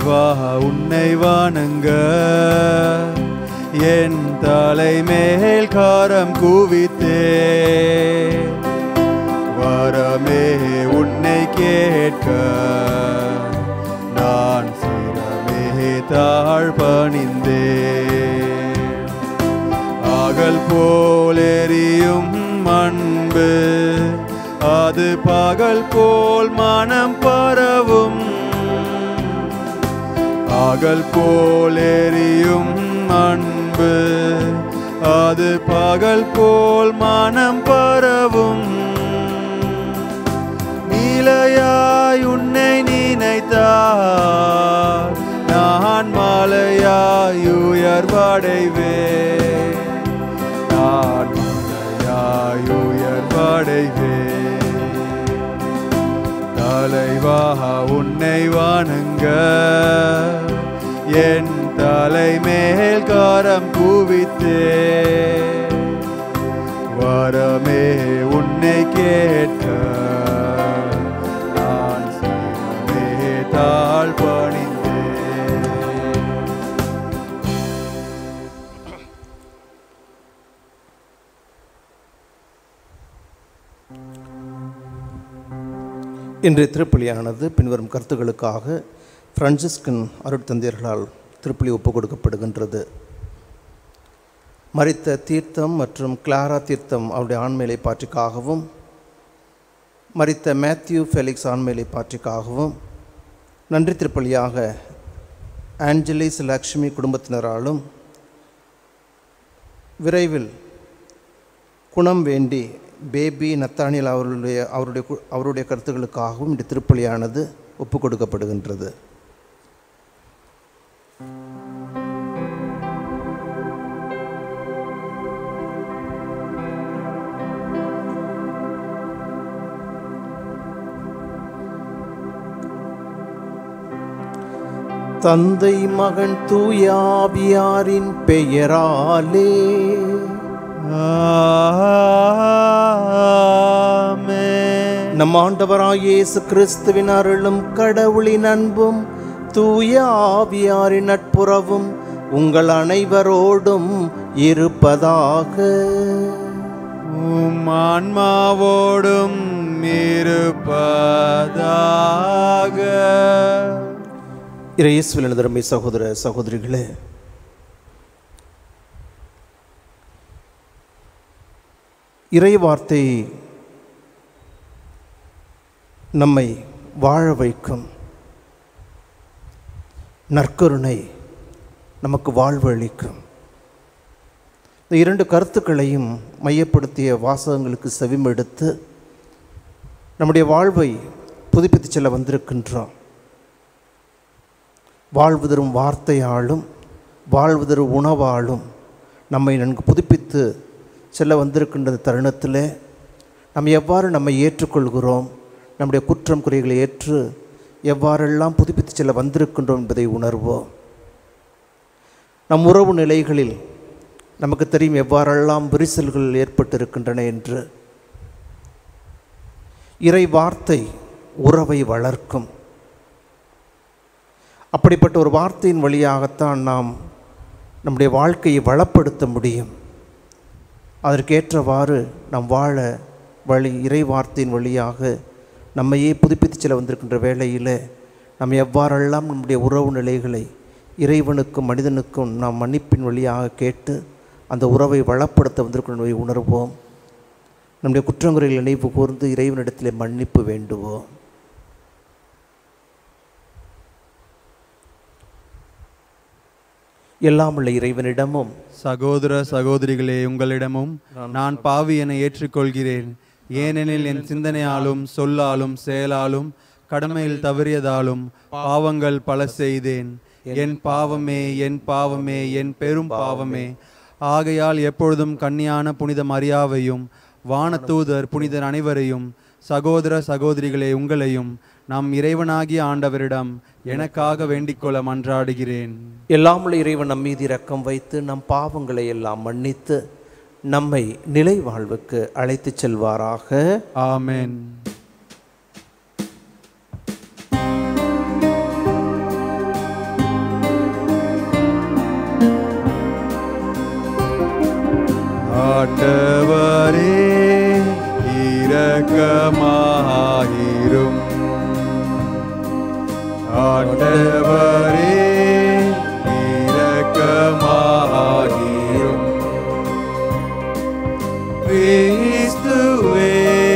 தலைவா உன்னை வணங்க என் தலைமேல் காரம் குவித்தே வரமே உன்னை கேட்க நான் சிரமே தாழ் பணிந்தே அகல் போல் எரியும் அன்பு அது பகல் போல் மனம் பரவும் அகல் போல் எரியும் அன்பு அது பகல் போல் மனம் பரவும் நீலையாய் உன்னை நினைத்தால் நான் மாலையாய் உயர்வடைவேன் நான் மாலையாய் உயர்வடைவேன் தலைவா உன்னை வணங்க என் தலைமேல் காரம் குவித்தே வரமே உன்னை கேட்க நான் சிரமே தாழ் பணிந்தேன் இன்றைய திருப்பலியானது பின்வரும் கருத்துக்களுக்காக பிரான்சிஸ்கன் அருட்தந்தையர்களால் திருப்பலி ஒப்புக் கொடுக்கப்படுகின்றது மரித்த தீர்த்தம் மற்றும் கிளாரா தீர்த்தம் அவருடைய ஆண்மையிலை பாற்றிக்காகவும் மரித்த மேத்யூ ஃபெலிக்ஸ் ஆண்மையிலை பாற்றிக்காகவும் நன்றி திருப்பலியாக ஆஞ்சலிஸ் லக்ஷ்மி குடும்பத்தினராலும் விரைவில் குணம் வேண்டி பேபி நத்தானியல் அவர்களுடைய அவருடைய கு- அவருடைய கருத்துக்களுக்காகவும் இந்த திருப்பலியானது ஒப்புக் கொடுக்கப்படுகின்றது தந்தை மகன் தூயாவியாரின் பெயராலே ஆமென். நம் ஆண்டவராய் இயேசு கிறிஸ்துவின் அருளும் கடவுளின் அன்பும் தூய ஆவியாரின் நட்புறவும் உங்கள் அனைவரோடும் இருப்பதாக உம் ஆன்மாவோடும் இருப்பதாக இயேசுவில் எனதருமை சகோதர சகோதரிகளே இறை வார்த்தை நம்மை வாழ வைக்கும் நற்கருணை நமக்கு வாழ்வு அளிக்கும் இந்த இரண்டு கருத்துக்களையும் மையப்படுத்திய வாசகங்களுக்கு செவிமெடுத்து நம்முடைய வாழ்வை புதுப்பித்து செல்ல வந்திருக்கின்றோம் வாழ்வு தரும் வார்த்தையாலும் வாழ்வு தரும் உணவாலும் நம்மை நன்கு புதுப்பித்து செல்ல வந்திருக்கின்ற இந்த தருணத்தில் நாம் எவ்வாறு நம்மை ஏற்றுக்கொள்கிறோம் நம்முடைய குற்றம் குறைகளை ஏற்று எவ்வாறெல்லாம் புதுப்பித்து செல்ல வந்திருக்கின்றோம் என்பதை உணர்வோம் நம் உறவு நிலைகளில் நமக்கு தெரியும் எவ்வாறெல்லாம் விரிசல்கள் ஏற்பட்டிருக்கின்றன என்று இறை வார்த்தை உறவை வளர்க்கும் அப்படிப்பட்ட ஒரு வார்த்தையின் வழியாகத்தான் நாம் நம்முடைய வாழ்க்கையை வளப்படுத்த முடியும் அதற்கேற்றவாறு நாம் வாழ வழி இறை வார்த்தையின் வழியாக நம்மையே புதுப்பித்து செல்ல வந்திருக்கின்ற வேளையில் நாம் எவ்வாறெல்லாம் நம்முடைய உறவு நிலைகளை இறைவனுக்கும் மனிதனுக்கும் நாம் மன்னிப்பின் வழியாக கேட்டு அந்த உறவை வளப்படுத்த வந்திருக்கின்ற உணர்வோம் நம்முடைய குற்றங்குறைகளை நினைவு கூர்ந்து இறைவனிடத்திலே மன்னிப்பு வேண்டுவோம் எல்லாம் உள்ள இறைவனிடமும் சகோதர சகோதரிகளே உங்களிடமும் நான் பாவி என ஏற்றுக்கொள்கிறேன் ஏனெனில் என் சிந்தனையாலும் சொல்லாலும் செயலாலும் கடமையில் தவறியதாலும் பாவங்கள் பல செய்தேன் என் பாவமே என் பாவமே என் பெரும் பாவமே ஆகையால் எப்பொழுதும் கன்னியான புனித மரியாவையும் வானதூதர் புனிதர் அனைவரையும் சகோதர சகோதரிகளே உங்களையும் நம் இறைவனாகிய ஆண்டவரிடம் எனக்காக வேண்டிக்கொள்ள மன்றாடுகிறேன் எல்லாம் உள்ள இறைவன் நம் மீது இரக்கம் வைத்து நம் பாவங்களை எல்லாம் மன்னித்து நம்மை நிலை வாழ்வுக்கு அழைத்துச் செல்வாராக ஆமென் ஆண்டவரே இரக்கமாயிரும் ஆண்டவரே இரக்கமாயிரும் கிறிஸ்துவே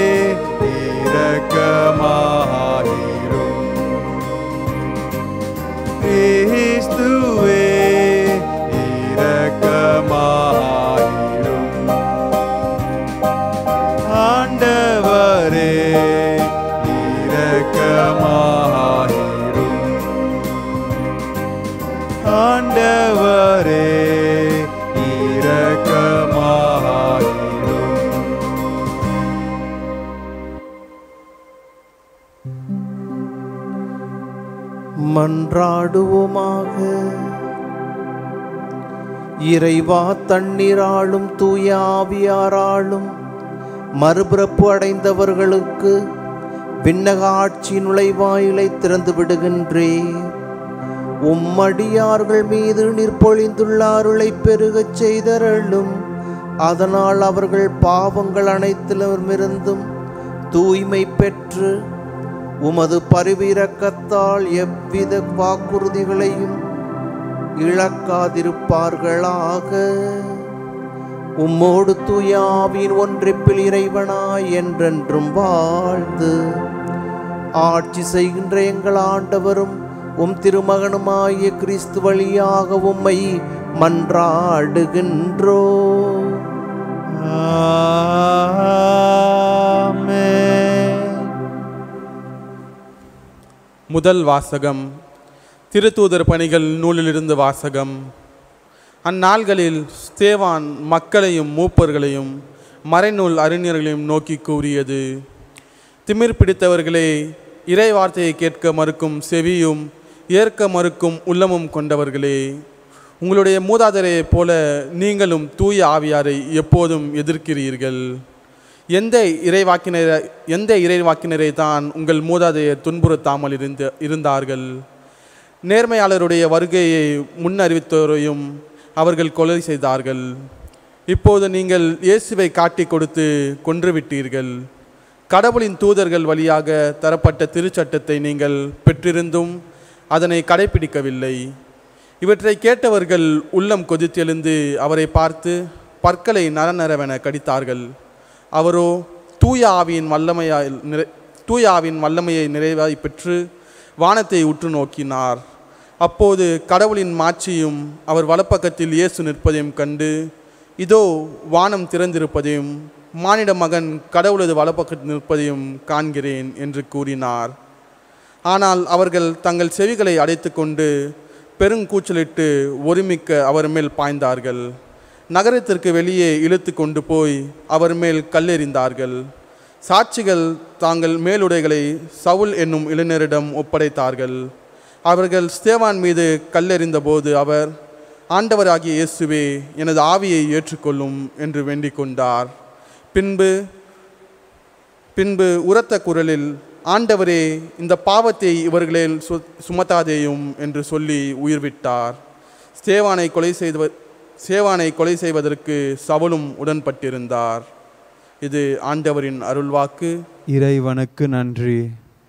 இரக்கமாயிரும் கிறிஸ்துவே இரக்கமாயிரும் ஆண்டவரே இரக்கமாயிரும் ஆண்டவரே இரக்கமாயிரும் மன்றாடுவோமாக இறைவா தண்ணீராலும் தூய ஆவியாராலும் மறுபிறப்பு அடைந்தவர்களுக்கு விண்ணக ஆட்சி நுழைவாயிலை திறந்து விடுகின்றேன் உம்மடியார்கள் மீது நிற்பொழிந்துள்ள அருளை பெருகச் செய்தருளும் அதனால் அவர்கள் பாவங்கள் அனைத்திலுமிருந்தும் தூய்மை பெற்று உமது பரிவிரக்கத்தால் எவ்வித வாக்குறுதிகளையும் இழக்காதிருப்பார்களாக உம்மோடு தூயாவின் ஒன்றிப்பில் இறைவனாய் என்றென்றும் வாழ்ந்து ஆட்சி செய்கின்ற எங்கள் ஆண்டவரும் உம் திருமகனுமாகிய கிறிஸ்து வழியாக உம்மை மன்றாடுகின்றோ ஆமென் முதல் வாசகம் திருத்தூதர் பணிகள் நூலிலிருந்து வாசகம் அந்நாள்களில் ஸ்தேவான் மக்களையும் மூப்பர்களையும் மறைநூல் அறிஞர்களையும் நோக்கி கூறியது திமிர் பிடித்தவர்களே இறை வார்த்தையை கேட்க மறுக்கும் செவியும் ஏற்க மறுக்கும் உள்ளமும் கொண்டவர்களே உங்களுடைய மூதாதையரைப் போல நீங்களும் தூய ஆவியாரை எப்போதும் எதிர்க்கிறீர்கள் எந்த இறைவாக்கினரை எந்த இறைவாக்கினரை தான் உங்கள் மூதாதையர் துன்புறுத்தாமல் இருந்த இருந்தார்கள் நேர்மையாளருடைய வருகையை முன்னறிவித்தோரையும் அவர்கள் கொலை செய்தார்கள் இப்போது நீங்கள் இயேசுவை காட்டி கொடுத்து கொன்றுவிட்டீர்கள் கடவுளின் தூதர்கள் வழியாக தரப்பட்ட திருச்சட்டத்தை நீங்கள் பெற்றிருந்தும் அதனை கடைபிடிக்கவில்லை இவற்றை கேட்டவர்கள் உள்ளம் கொதித்தெழுந்து அவரை பார்த்து பற்களை நரநரவென கடித்தார்கள் அவரோ தூய ஆவியின் வல்லமையால் நிறை தூய ஆவியின் வல்லமையை நிறைவாய் பெற்று வானத்தை உற்று நோக்கினார் அப்போது கடவுளின் மாட்சியும் அவர் வலப்பக்கத்தில் இயேசு நிற்பதையும் கண்டு இதோ வானம் திறந்திருப்பதையும் மானிட மகன் கடவுளது வலப்பக்கத்தில் நிற்பதையும் காண்கிறேன் என்று கூறினார் ஆனால் அவர்கள் தங்கள் செவிகளை அடைத்துக்கொண்டு பெருங்கூச்சலிட்டு ஒருமிக்க அவர் மேல் பாய்ந்தார்கள் நகரத்திற்கு வெளியே இழுத்து கொண்டு போய் அவர் மேல் கல்லெறிந்தார்கள் சாட்சிகள் தாங்கள் மேலுடைகளை சவுல் என்னும் இளைஞரிடம் ஒப்படைத்தார்கள் அவர்கள் ஸ்தேவான் மீது கல்லெறிந்தபோது அவர் ஆண்டவராகிய இயேசுவே எனது ஆவியை ஏற்றுக்கொள்ளும் என்று வேண்டிக் கொண்டார் பின்பு பின்பு உரத்த குரலில் ஆண்டவரே இந்த பாவத்தை இவர்களில் சு சுமத்தாதேயும் என்று சொல்லி உயிர்விட்டார் ஸ்தேவானை கொலை செய்த சேவானை கொலை செய்வதற்கு சவுலும் உடன்பட்டிருந்தார் இது ஆண்டவரின் அருள்வாக்கு இறைவனுக்கு நன்றி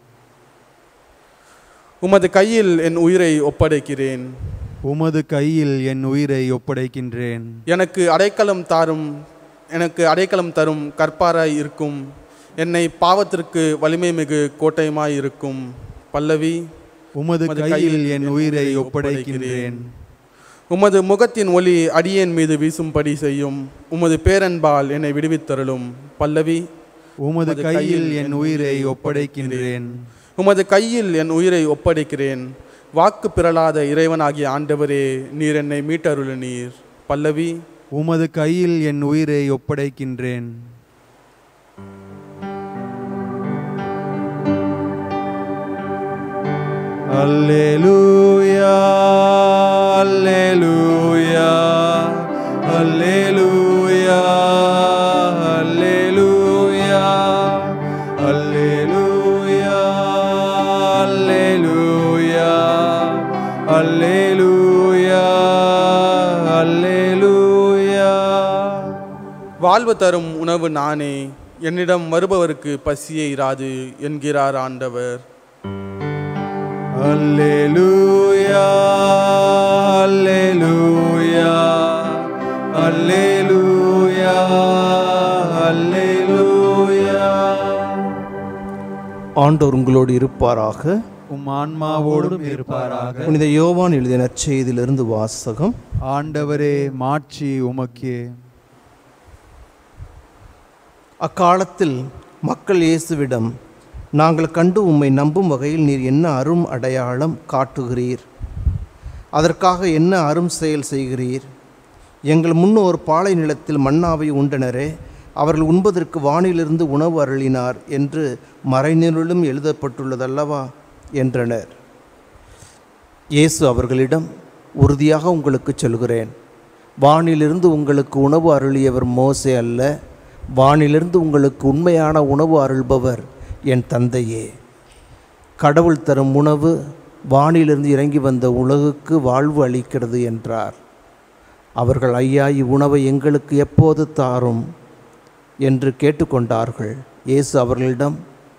உமது கையில் என் உயிரை ஒப்படைக்கிறேன் உமது கையில் என் உயிரை ஒப்படைக்கின்றேன் எனக்கு அடைக்கலம் தாரும் எனக்கு அடைக்கலம் தரும் கற்பாராய் இருக்கும் என்னை பாவத்திற்கு வலிமை மிகு கோட்டையுமாய் இருக்கும் பல்லவி உமது உமது கையில் என் உயிரை ஒப்படைக்கின்றேன் உமது முகத்தின் ஒளி அடியேன் மீது வீசும்படி செய்யும் உமது பேரன்பால் என்னை விடுவித்தருளும் பல்லவி உமது உமது கையில் என் உயிரை ஒப்படைக்கின்றேன் உமது கையில் என் உயிரை ஒப்படைக்கிறேன் வாக்கு பிறளாத இறைவனாகிய ஆண்டவரே நீர் என்னை மீட்டருள நீர் பல்லவி உமது கையில் என் உயிரை ஒப்படைக்கின்றேன் அல்லேலூயா அல்லேலூயா அல்லேலூயா அல்லேலூயா அல்லேலூயா அல்லேலூயா அல்லேலூயா அல்லேலூயா வாழ்வு தரும் உணவு நானே என்னிடம் வருபவருக்கு பசியே இராது என்கிறார் ஆண்டவர் அல்லேலூயா அல்லேலூயா அல்லேலூயா அல்லேலூயா ஆண்டவர் உங்களோடு இருப்பாராக உம் ஆன்மாவோடும் இருப்பாராக புனித யோவான் எழுதிய நற்செய்தியிலிருந்து வாசகம் ஆண்டவரே மாட்சி உமக்கே அக்காலத்தில் மக்கள் இயேசுவிடம் நாங்கள் கண்டு உம்மை நம்பும் வகையில் நீர் என்ன அரும் அடையாளம் காட்டுகிறீர் அதற்காக என்ன அரும் செயல் செய்கிறீர் எங்கள் முன்னோர் பாலை நிலத்தில் மன்னாவை உண்டனரே அவர்கள் உண்பதற்கு வானிலிருந்து உணவு அருளினார் என்று மறைநிருளும் எழுதப்பட்டுள்ளதல்லவா என்றனர் இயேசு அவர்களிடம் உறுதியாக உங்களுக்கு சொல்கிறேன் வானிலிருந்து உங்களுக்கு உணவு அருளியவர் மோசே அல்ல வானிலிருந்து உங்களுக்கு உண்மையான உணவு அருள்பவர் என் தந்தையே கடவுள் தரும் உணவு வானிலிருந்து இறங்கி வந்த உலகுக்கு வாழ்வு அளிக்கிறது என்றார் அவர்கள் ஐயா இவ்வுணவை எங்களுக்கு எப்போது தாரும் என்று கேட்டுக்கொண்டார்கள் இயேசு அவர்களிடம்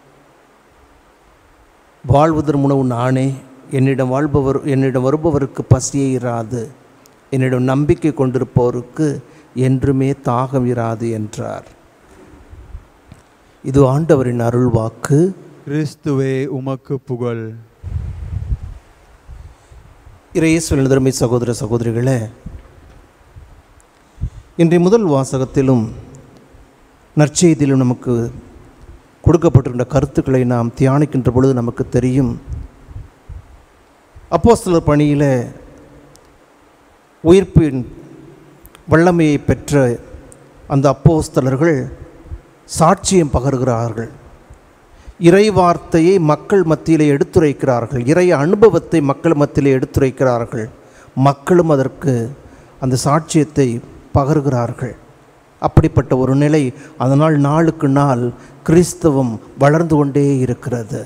வாழ்வதன் உணவு நானே என்னிடம் வாழ்பவர் என்னிடம் வருபவருக்கு பசியே இராது என்னிடம் நம்பிக்கை கொண்டிருப்பவருக்கு என்றுமே தாகம் இராது என்றார் இது ஆண்டவரின் அருள்வாக்கு கிறிஸ்துவே உமக்கு புகழ் இறையேசுவின் திறமை சகோதர சகோதரிகளே இன்றைய முதல் வாசகத்திலும் நற்செய்தியிலும் நமக்கு கொடுக்கப்பட்டிருக்கின்ற கருத்துக்களை நாம் தியானிக்கின்ற பொழுது நமக்கு தெரியும் அப்போஸ்தலர் பணியில் உயிர்ப்பின் வல்லமையை பெற்ற அந்த அப்போஸ்தலர்கள் சாட்சியம் பகர்கிறார்கள் இறை வார்த்தையை மக்கள் மத்தியிலே எடுத்துரைக்கிறார்கள் இறை அனுபவத்தை மக்கள் மத்தியிலே எடுத்துரைக்கிறார்கள் மக்களும் அதற்கு அந்த சாட்சியத்தை பகர்கிறார்கள் அப்படிப்பட்ட ஒரு நிலை அதனால் நாளுக்கு நாள் கிறிஸ்தவம் வளர்ந்து கொண்டே இருக்கிறது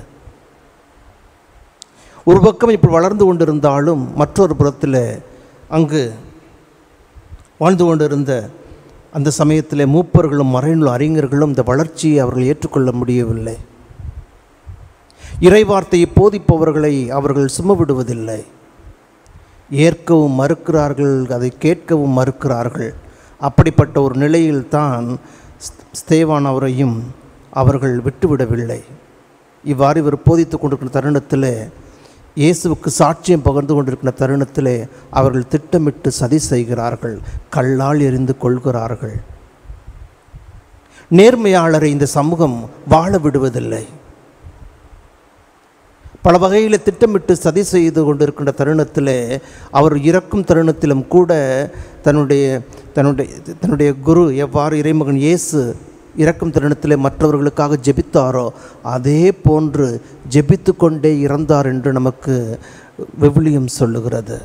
ஒரு பக்கம் இப்படி வளர்ந்து கொண்டிருந்தாலும் மற்றொரு புறத்தில் அங்கு வாழ்ந்து கொண்டிருந்த அந்த சமயத்தில் மூப்பர்களும் மறைநூல் அறிஞர்களும் இந்த வளர்ச்சியை அவர்கள் ஏற்றுக்கொள்ள முடியவில்லை இறைவார்த்தையை போதிப்பவர்களை அவர்கள் சுமவிடுவதில்லை ஏற்கவும் மறுக்கிறார்கள் அதை கேட்கவும் மறுக்கிறார்கள் அப்படிப்பட்ட ஒரு நிலையில்தான் ஸ்த- ஸ்தேவான் அவரையும் அவர்கள் விட்டுவிடவில்லை இவ்வாறு இவர் போதித்து கொண்டிருக்கிற தருணத்தில் இயேசுவுக்கு சாட்சியம் பகிர்ந்து கொண்டிருக்கிற தருணத்திலே அவர்கள் திட்டமிட்டு சதி செய்கிறார்கள் கல்லால் எறிந்து கொள்கிறார்கள் நேர்மையாளரை இந்த சமூகம் வாழ விடுவதில்லை பல வகையில் திட்டமிட்டு சதி செய்து கொண்டிருக்கின்ற தருணத்தில் அவர் இறக்கும் தருணத்திலும் கூட தன்னுடைய தன்னுடைய தன்னுடைய குரு எவ்வாறு இறைமகன் இயேசு இறக்கும் தருணத்திலே மற்றவர்களுக்காக ஜெபித்தாரோ அதே போன்று ஜெபித்து கொண்டே இறந்தார் என்று நமக்கு விவிலியம் சொல்லுகிறது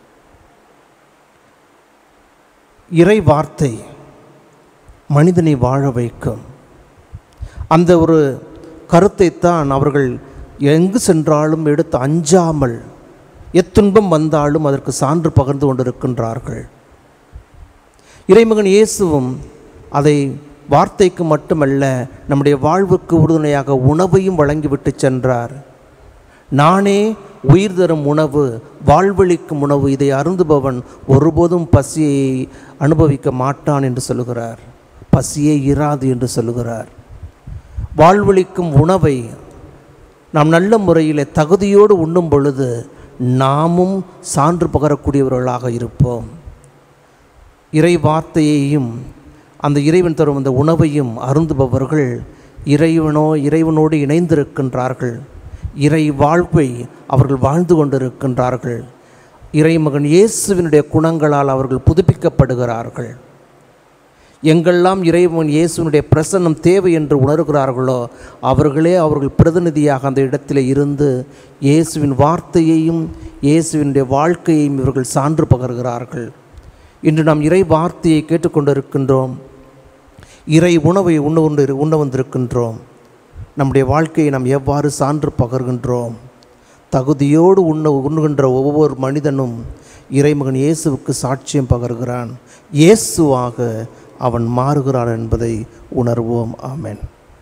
இறை வார்த்தை மனிதனை வாழ வைக்கும் அந்த ஒரு கருத்தைத்தான் அவர்கள் எங்கு சென்றாலும் எடுத்து அஞ்சாமல் எத்துன்பம் வந்தாலும் அதற்கு சான்று பகிர்ந்து கொண்டிருக்கின்றார்கள் இறைமகன் இயேசுவும் அதை வார்த்தைக்கு மட்டுமல்ல நம்முடைய வாழ்வுக்கு உறுதுணையாக உணவையும் வழங்கிவிட்டு சென்றார் நானே உயிர் தரும் உணவு வாழ்வளிக்கும் உணவு இதை அருந்துபவன் ஒருபோதும் பசியை அனுபவிக்க மாட்டான் என்று சொல்லுகிறார் பசியே இராது என்று சொல்லுகிறார் வாழ்வளிக்கும் உணவை நாம் நல்ல முறையில் தகுதியோடு உண்ணும் பொழுது நாமும் சான்று பகரக்கூடியவர்களாக இருப்போம் இறை வார்த்தையையும் அந்த இறைவன் தரும் அந்த உணவையும் அருந்துபவர்கள் இறைவனோ இறைவனோடு இணைந்திருக்கின்றார்கள் இறை வாழ்வை அவர்கள் வாழ்ந்து கொண்டிருக்கின்றார்கள் இறைமகன் இயேசுவினுடைய குணங்களால் அவர்கள் புதுப்பிக்கப்படுகிறார்கள் எங்கெல்லாம் இறைவன் இயேசுவினுடைய பிரசன்னம் தேவை என்று உணர்கிறார்களோ அவர்களே அவர்கள் பிரதிநிதியாக அந்த இடத்தில் இருந்து இயேசுவின் வார்த்தையையும் இயேசுவினுடைய வாழ்க்கையையும் இவர்கள் சான்று பகர்கிறார்கள் இன்று நாம் இறை வார்த்தையை கேட்டுக்கொண்டிருக்கின்றோம் இறை உணவை உண்ண உண்டு உண்ண வந்திருக்கின்றோம் நம்முடைய வாழ்க்கையை நாம் எவ்வாறு சான்று பகர்கின்றோம் தகுதியோடு உண்ண உண்ணுகின்ற ஒவ்வொரு மனிதனும் இறைமகன் இயேசுவுக்கு சாட்சியம் பகர்கிறான் இயேசுவாக அவன் மாறுகிறான் என்பதை உணர்வோம் ஆமென்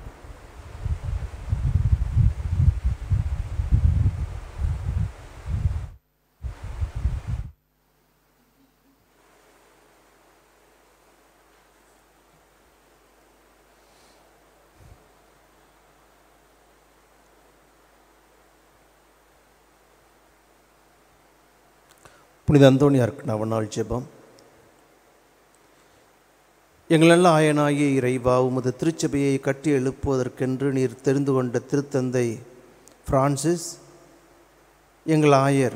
புனித அந்தோணியாருக்கு நவநாள் ஜெபம் எங்களெல்லாம் ஆயனாகிய இறைவா உமது திருச்சபையை கட்டி எழுப்புவதற்கென்று நீர் தெரிந்து கொண்ட திருத்தந்தை பிரான்சிஸ் எங்கள் ஆயர்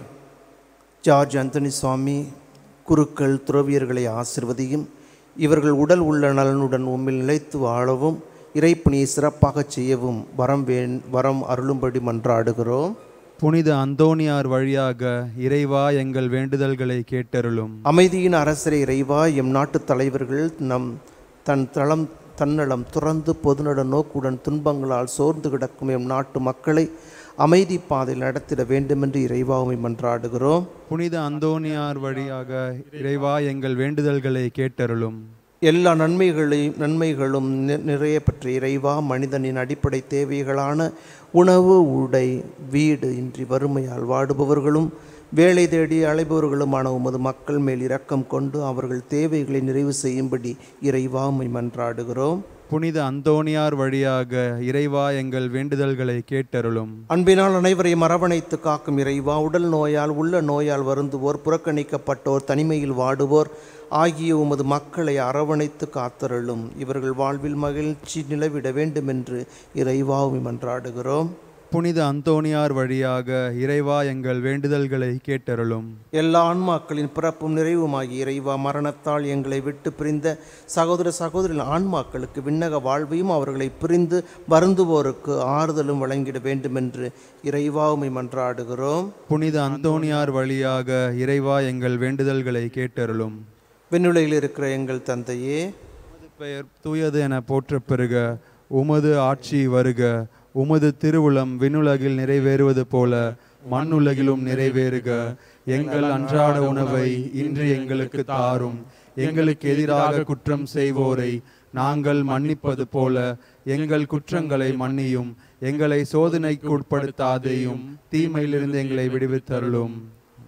ஜார்ஜ் அந்தனி சுவாமி குருக்கள் துறவியர்களை ஆசிர்வதியும் இவர்கள் உடல் உள்ள நலனுடன் உம்மில் நிலைத்து வாழவும் இறைப்பணியை சிறப்பாகச் செய்யவும் வரம் வேண் வரம் அருளும்படி மன்றாடுகிறோம் புனித அந்தோணியார் வழியாக இறைவா எங்கள் வேண்டுதல்களை கேட்டருளும் அமைதியின் அரசரை இறைவா எம் நாட்டு தலைவர்கள் நம் தன் தளம் தன்னலம் துறந்து பொதுநல நோக்குடன் துன்பங்களால் சோர்ந்து கிடக்கும் எம் நாட்டு மக்களை அமைதி பாதையில் நடத்திட வேண்டுமென்று இறைவாவை மன்றாடுகிறோம் புனித அந்தோணியார் வழியாக இறைவா எங்கள் வேண்டுதல்களை கேட்டருளும் எல்லா நன்மைகளையும் நன்மைகளும் நி- நிறைய பெற்ற இறைவா மனிதனின் அடிப்படை தேவைகளான உணவு உடை வீடு இன்றி வறுமையால் வாடுபவர்களும் வேலை தேடி அலைபவர்களுமான உமது மக்கள் மேல் இரக்கம் கொண்டு அவர்கள் தேவைகளை நிறைவு செய்யும்படி இறைவாமை மன்றாடுகிறோம் புனித அந்தோணியார் வழியாக இறைவா எங்கள் வேண்டுதல்களை கேட்டருளும் அன்பினால் அனைவரையும் அரவணைத்து காக்கும் இறைவா உடல் நோயால் உள்ள நோயால் வருந்துவோர் புறக்கணிக்கப்பட்டோர் தனிமையில் வாடுவோர் ஆகிய உமது மக்களை அரவணைத்து காத்தருளும் இவர்கள் வாழ்வில் மகிழ்ச்சி நிலவிட வேண்டுமென்று இறைவாவை மன்றாடுகிறோம் புனித அந்தோணியார் வழியாக இறைவா எங்கள் வேண்டுதல்களை கேட்டருளும் எல்லா ஆன்மாக்களின் பிறப்பும் நிறைவுமாகிய இறைவா மரணத்தால் எங்களை விட்டு பிரிந்த சகோதர சகோதரின் ஆன்மாக்களுக்கு விண்ணக வாழ்வையும் அவர்களை பிரிந்து வருந்துவோருக்கு ஆறுதலும் வழங்கிட வேண்டுமென்று இறைவாவுமை மன்றாடுகிறோம் புனித அந்தோணியார் வழியாக இறைவா எங்கள் வேண்டுதல்களை கேட்டருளும் விண்ணுலகில் இருக்கிற எங்கள் தந்தையே உமது பெயர் தூயது என போற்றப் பெறுக உமது ஆட்சி வருக உமது திருவுளம் விண்ணுலகில் நிறைவேறுவது போல மண்ணுலகிலும் நிறைவேறுக எங்கள் அன்றாட உணவை இன்று எங்களுக்கு தாரும் எங்களுக்கு எதிராக குற்றம் செய்வோரை நாங்கள் மன்னிப்பது போல எங்கள் குற்றங்களை மன்னியும் எங்களை சோதனைக்கு உட்படுத்தாதேயும் தீமையிலிருந்து எங்களை விடுவித்தருளும்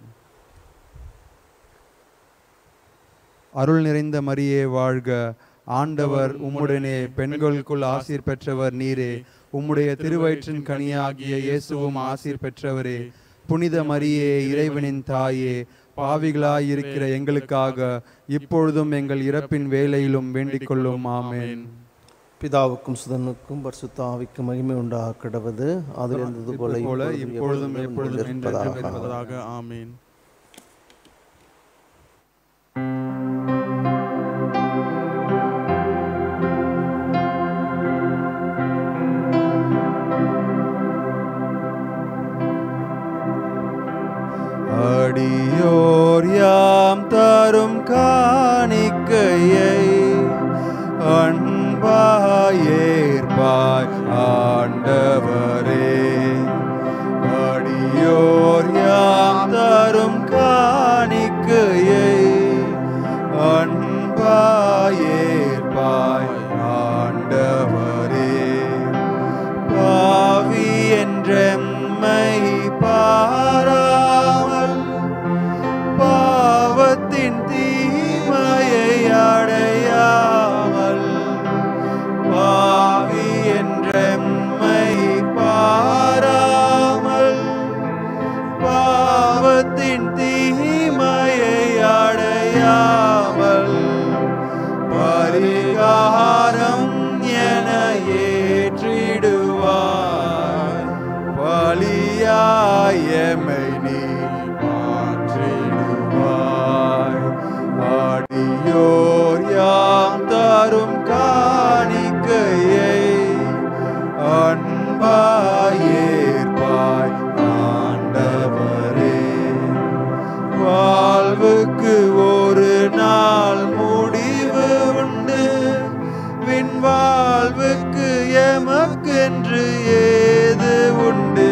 அருள் நிறைந்த மரியே வாழ்க ஆண்டவர் உம்முடனே பெண்களுக்குள் ஆசீர் பெற்றவர் நீரே உம்முடைய திருவயிற்றின் கனியாகிய இயேசுவும் ஆசீர் பெற்றவரே புனித மரியே இறைவனின் தாயே பாவிகளாய் இருக்கிற எங்களுக்காக இப்பொழுதும் எங்கள் இறப்பின் வேலையிலும் வேண்டிக் கொள்ளும் ஆமென் பிதாவுக்கும் சுதனுக்கும் பரிசுத்த ஆவிக்கும் மகிமை உண்டாக கிடவது அதில் இருந்தது போல போல இப்பொழுதும் இப்பொழுதும் எப்பொழுதும் என்றென்றும் இருப்பதாக. இருப்பதாக ஆமீன் அடியோர் யாம் தரும் காணிக்கையை அன்பாயேற்பாய் ஆண்டவரே அடியோர் யாம் தரும் காணிக்கையை அன்பாயேற்பாய் ஆண்டவரே பாவி என்றெம்மை பாராமல் பாவத்தின் தீமையை அடையாமல் பாவி என்றெம்மை பாராமல் பாவத்தின் தீமையை அடையாமல் பரிகாரம் என ஏற்றிடுவாய் பலியாயமை நீ மாற்றிடுவாய் அடியோர் யாம் தரும் காணிக்கையை அன்பாயேற்பாய் ஆண்டவரே வாழ்வுக்கு ஒரு நாள் முடிவு உண்டு விண் வாழ்வுக்கு எமக்கென்று ஏது உண்டு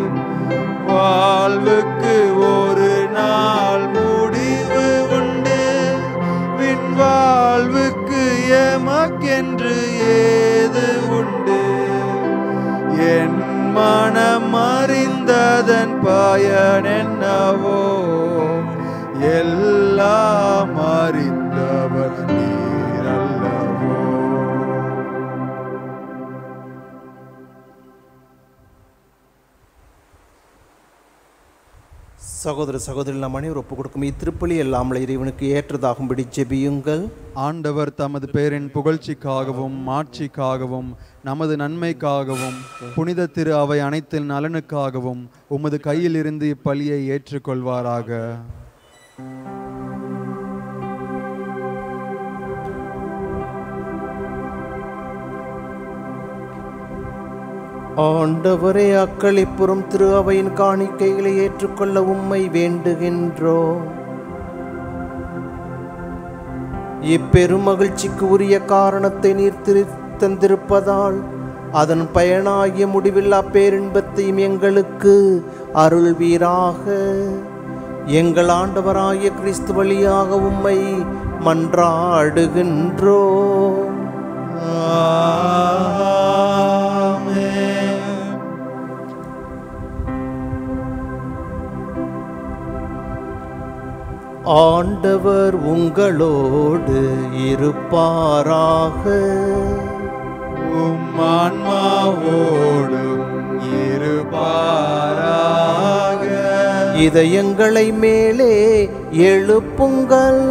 வாழ்வுக்கு ஒரு நாள் முடிவு உண்டு விண் வாழ்வுக்கு எமக்கென்று ஏது உண்டு என் மனம் அறிந்ததன் பயன் என்னவோ எல்லாம் அறிந்தவர் நீர் அல்லவோ சகோதர சகோதரி நாம் அனைவரும் ஒப்புக் கொடுக்கும் இத்திருப்பலி எல்லாமல இறைவனுக்கு ஏற்றதாகும்படி ஜெபியுங்கள் ஆண்டவர் தமது பேரின் புகழ்ச்சிக்காகவும் மாட்சிக்காகவும் நமது நன்மைக்காகவும் புனித திரு அவை அனைத்தின் நலனுக்காகவும் உமது கையிலிருந்து இப்பலியை ஏற்றுக்கொள்வாராக ஆண்டவரே அக்களிப்புறம் திரு அவையின் காணிக்கைகளை ஏற்றுக்கொள்ள உம்மை வேண்டுகின்றோம் இப்பெரும் மகிழ்ச்சிக்கு உரிய காரணத்தை நீர் திரு தந்திருப்பதால் அதன் பயனாகிய முடிவில்லா பேரின்பத்தையும் எங்களுக்கு அருள்வீராக எங்கள் ஆண்டவராகிய கிறிஸ்து வழியாக உம்மை மன்றாடுகின்றோம் ஆண்டவர் உங்களோடு இருப்பாராக உம் ஆன்மாவோடும் இருப்பாராக இதயங்களை மேலே எழுப்புங்கள்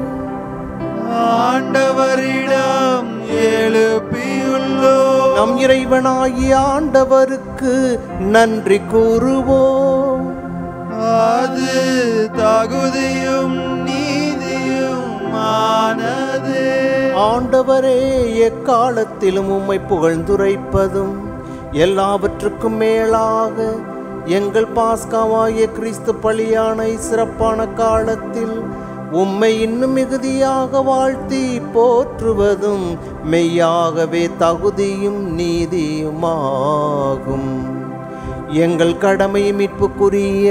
ஆண்டவரிடம் எழுப்பியுள்ளோ நம் இறைவனாகிய ஆண்டவருக்கு நன்றி கூறுவோம் அது தகுதியும் நீதியும் ஆனது ஆண்டவரே எக்காலத்திலும் உம்மை புகழ்ந்துரைப்பதும் எல்லாவற்றுக்கும் மேலாக எங்கள் பாஸ்காவாகிய கிறிஸ்து பலியான சிறப்பான காலத்தில் உம்மை இன்னும் மிகுதியாக வாழ்த்தி போற்றுவதும் மெய்யாகவே தகுதியும் நீதியுமாகும் எங்கள் கடமை மீட்புக்குரிய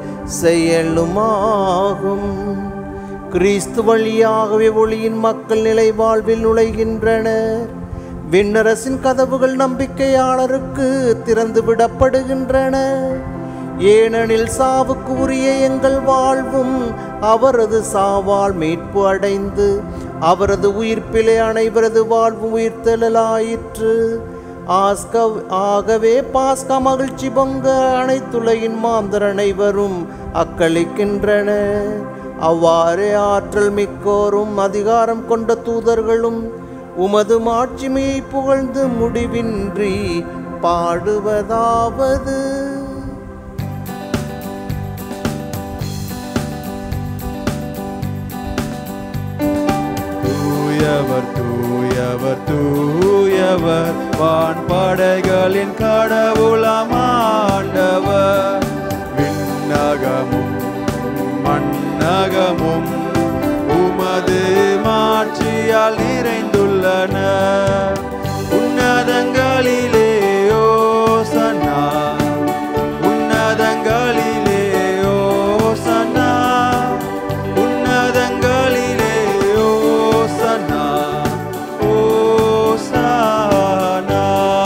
செயலுமாகும் கிறிஸ்து வழியாகவே ஒளியின் மக்கள் நிலை வாழ்வில் நுழைகின்றனர் விண்ணரசின் கதவுகள் நம்பிக்கையாளருக்கு திறந்து விடப்படுகின்றன ஏனெனில் சாவுக்கு உரிய எங்கள் வாழ்வும் அவரது சாவால் மீட்பு அடைந்து அவரது உயிர்ப்பிலே அனைவரது வாழ்வும் உயிர்த்தெழலாயிற்று ஆஸ்க ஆகவே பாஸ்கா மகிழ்ச்சி பொங்க அனைத்துலகின் மாந்தர் அனைவரும் அக்களிக்கின்றன அவ்வாறே ஆற்றல் மிக்கோரும் அதிகாரம் கொண்ட தூதர்களும் உமது மாட்சிமையை புகழ்ந்து முடிவின்றி பாடுவதாவது தூயவர் தூயவர் தூயவர் வான் படைகளின் கடவுளம் ஆண்டவர் விண்ணகமும் மண்ணகமும் உமது மாட்சியால் நிறைந்துள்ளன உன்னதங்களிலே ஓசன்னா உன்னதங்களிலே ஓசன்னா உன்னதங்களிலே ஓசன்னா ஓசானா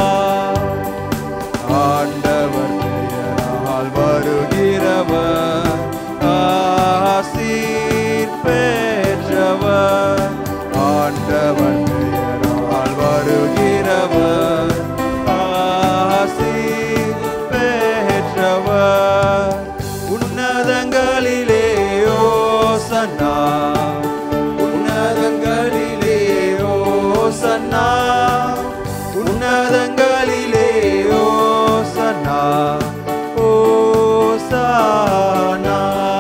ஆண்டவர் பெயரால் வருகிறவர் ஆசீர் பெற்றவர் ஆண்டவர் பெயரால் வருகிறவர் ஆசீர் பெற்றவர் உன்னதங்களிலே ஓசன்னா உன்னதங்களிலே ஓசன்னா உன்னதங்களிலே ஓசன்னா ஓசானா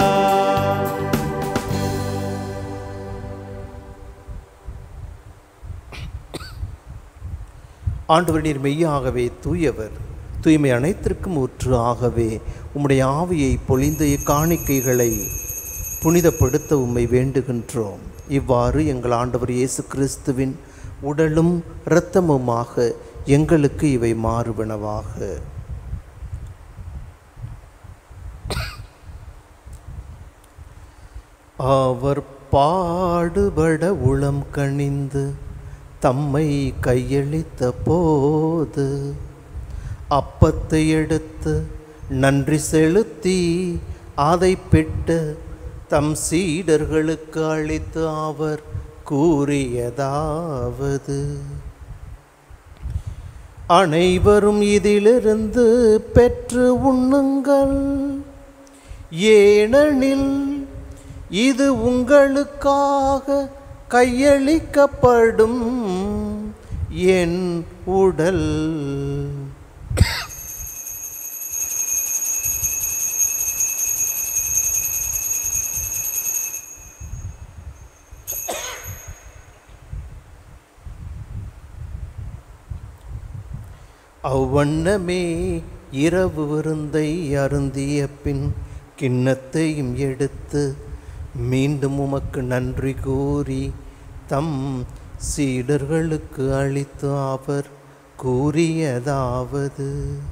ஆண்டவர் நீர் மெய்யாகவே தூயவர் தூய்மை அனைத்திற்கும் ஊற்று ஆகவே உம்முடைய ஆவியை பொழிந்த இக்காணிக்கைகளை புனிதப்படுத்த உம்மை வேண்டுகின்றோம் இவ்வாறு எங்கள் ஆண்டவர் இயேசு கிறிஸ்துவின் உடலும் இரத்தமுமாக எங்களுக்கு இவை மாறுவனவாக அவர் பாடுபட உளம் கனிந்து தம்மை கையளித்த போது அப்பத்தை எடுத்து நன்றி செலுத்தி அதை பெற்று தம் சீடர்களுக்கு அளித்து அவர் கூறியதாவது அனைவரும் இதிலிருந்து பெற்று உண்ணுங்கள் ஏனெனில் இது உங்களுக்காக கையளிக்கப்படும் என் உடல் அவ்வண்ணமே இரவு விருந்தை அருந்திய பின் கிண்ணத்தையும் எடுத்து மீண்டும் உமக்கு நன்றி கூறி தம் சீடர்களுக்கு அளித்து அவர் கூறியதாவது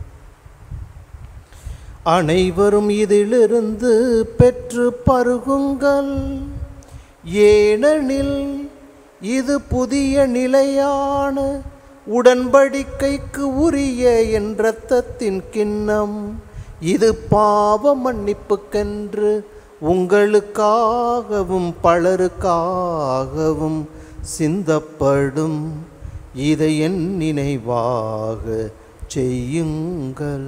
அனைவரும் இதிலிருந்து பெற்று பருகுங்கள் ஏனெனில் இது புதிய நிலையான உடன்படிக்கைக்கு உரிய என் இரத்தத்தின் கிண்ணம் இது பாவ மன்னிப்புக்கென்று உங்களுக்காகவும் பலருக்காகவும் சிந்தப்படும் இதை என் நினைவாக செய்யுங்கள்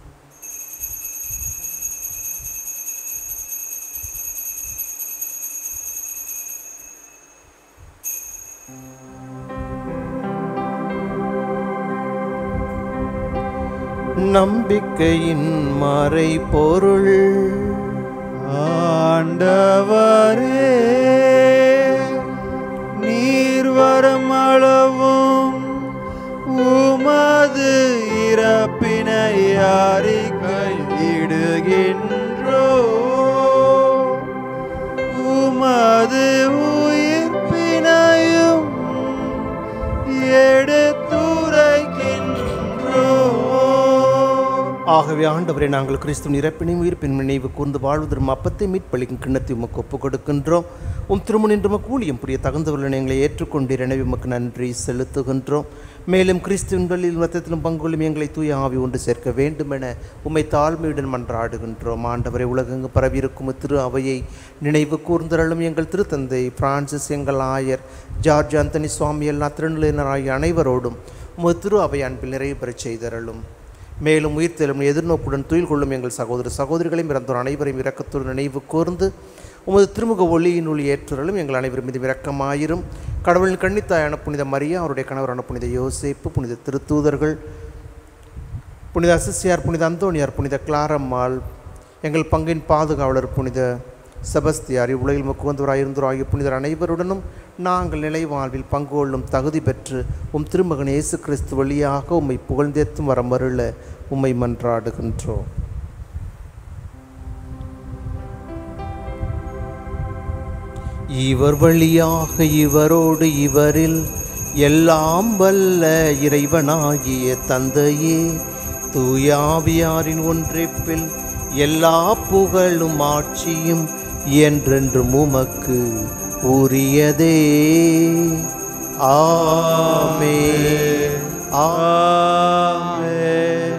நம்பிக்கையின் மறை பொருள் ஆண்டவரே நீர் வரும் அளவும் உமது இறப்பினை அறிக்கையிடுகின்றோ உமது உயிர்ப்பினையும் எடுத்துரைக்கின்றோ ஆகவே ஆண்டவரை நாங்கள் கிறிஸ்துவின் இறப்பினையும் உயிர்ப்பின் நினைவு கூர்ந்து வாழ்வதற்கு அப்பத்தை மீட்பளிக்கும் கிண்ணத்தை உமக்கு ஒப்புக் கொடுக்கின்றோம் உம் திருமணின்ற கூலியம் புரிய தகுந்தவர்கள் எங்களை ஏற்றுக்கொண்டீர் எனவே உமக்கு நன்றி செலுத்துகின்றோம் மேலும் கிறிஸ்துவின் வழியில் மத்தத்திலும் பங்குள்ளும் எங்களை தூய ஆவி ஒன்று சேர்க்க வேண்டும் என உம்மை தாழ்மையுடன் மன்றாடுகின்றோம் ஆண்டவரை உலகெங்கு பரவியிருக்கும் திரு அவையை நினைவு கூர்ந்தரலும் எங்கள் திருத்தந்தை பிரான்சிஸ் எங்கள் ஆயர் ஜார்ஜ் அந்தனி சுவாமி எல்லா திருநிலையினர் ஆகிய அனைவரோடும் உமது திரு அவை அன்பில் நிறைவு பெறச் செய்தரலும் மேலும் உயிர்த்தெழும் எதிர்நோக்குடன் துயில் கொள்ளும் எங்கள் சகோதர சகோதரிகளையும் இறந்தோர் அனைவரையும் இரக்கத்தோடு நினைவு கூர்ந்து உமது திருமுக ஒளியினுள் ஏற்றுதலும் எங்கள் அனைவரும் மீது இரக்கமாயிரும் கடவுளின் கன்னித்தாயான புனித மரியா அவருடைய கணவரான புனித யோசேப்பு புனித திருத்தூதர்கள் புனித அசிசியார் புனித அந்தோணியார் புனித கிளாரம்மாள் எங்கள் பங்கின் பாதுகாவலர் புனித செபஸ்தியார் இவ்வுலகில் முக்குவந்தவராயிருந்தோர் ஆகிய புனிதர் அனைவருடனும் நாங்கள் நிலை வாழ்வில் பங்கு கொள்ளும் தகுதி பெற்று உம் திருமகன் இயேசு கிறிஸ்து வழியாக உம்மை புகழ்ந்தேத்தும் வரமருள உம்மை மன்றாடுகின்றோம் இவர் வழியாக இவரோடு இவரில் எல்லாம் வல்ல இறைவனாகிய தந்தையே தூயாவியாரின் ஒன்றிப்பில் எல்லா புகழும் ஆட்சியும் என்றென்றும் உமக்கு உரியதே ஆமே ஆமே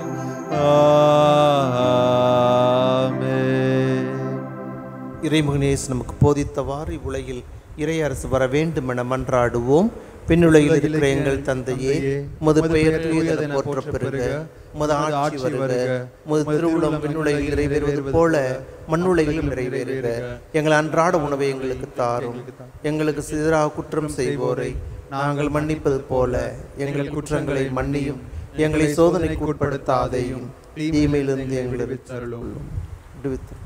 இறைமகனேஸ் நமக்கு போதித்தவாறு இவ்வுலகில் இறையரசு வர வேண்டும் என மன்றாடுவோம் பின்னுலகில் இருக்கிற எங்கள் தந்தையே உமது பெயர் தூயதென போற்றப் பெறுக உமது ஆட்சி வருக உமது திருவுளம் விண்ணுலகில் நிறைவேறுவது போல மண்ணுலகிலும் நிறைவேறுக எங்கள் அன்றாட உணவை எங்களுக்கு தாரும் எங்களுக்கு சிதறாக குற்றம் செய்வோரை நாங்கள் மன்னிப்பது போல எங்கள் குற்றங்களை மன்னியும் எங்களை சோதனைக்கு உட்படுத்தாதையும் தீமையிலிருந்து எங்களை விடுவித்தருளும் விடுவித்தருளும்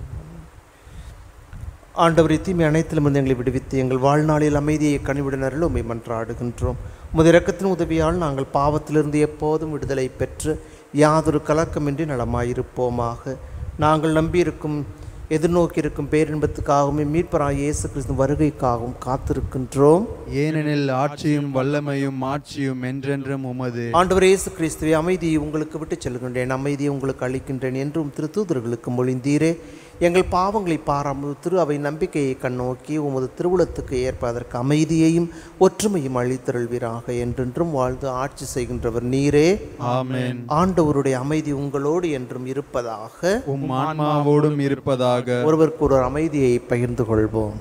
ஆண்டவரை தீமை அனைத்திலும் இருந்து எங்களை விடுவித்து எங்கள் வாழ்நாளில் அமைதியை கனிவிடனரில் உண்மை மன்றாடுகின்றோம் உமது இரக்கத்தின் உதவியால் நாங்கள் பாவத்திலிருந்து எப்போதும் விடுதலை பெற்று யாதொரு கலக்கமின்றி நலமாயிருப்போமாக நாங்கள் நம்பியிருக்கும் எதிர்நோக்கியிருக்கும் பேரின்பத்துக்காகவும் மீட்பராய் இயேசு கிறிஸ்து வருகைக்காகவும் காத்திருக்கின்றோம் ஏனெனில் ஆட்சியும் வல்லமையும் மாட்சியும் என்றென்றும் உமது ஆண்டவர் இயேசு கிறிஸ்துவை அமைதியை உங்களுக்கு விட்டுச் செல்கின்றேன் அமைதியை உங்களுக்கு அளிக்கின்றேன் என்றும் திருத்தூதர்களுக்கு மொழிந்தீரே எங்கள் பாவங்களை பாராமல் திரு அவை நம்பிக்கையை கண்ணோக்கி உமது திருவுளத்துக்கு ஏற்ப அதற்கு அமைதியையும் ஒற்றுமையும் அளித்தருள்வீராக என்றென்றும் வாழ்ந்து ஆட்சி செய்கின்றவர் நீரே ஆமென் ஆண்டவருடைய அமைதி உங்களோடு என்றும் இருப்பதாக உம் ஆன்மாவோடும் இருப்பதாக ஒருவருக்கு ஒரு அமைதியை பகிர்ந்து கொள்வோம்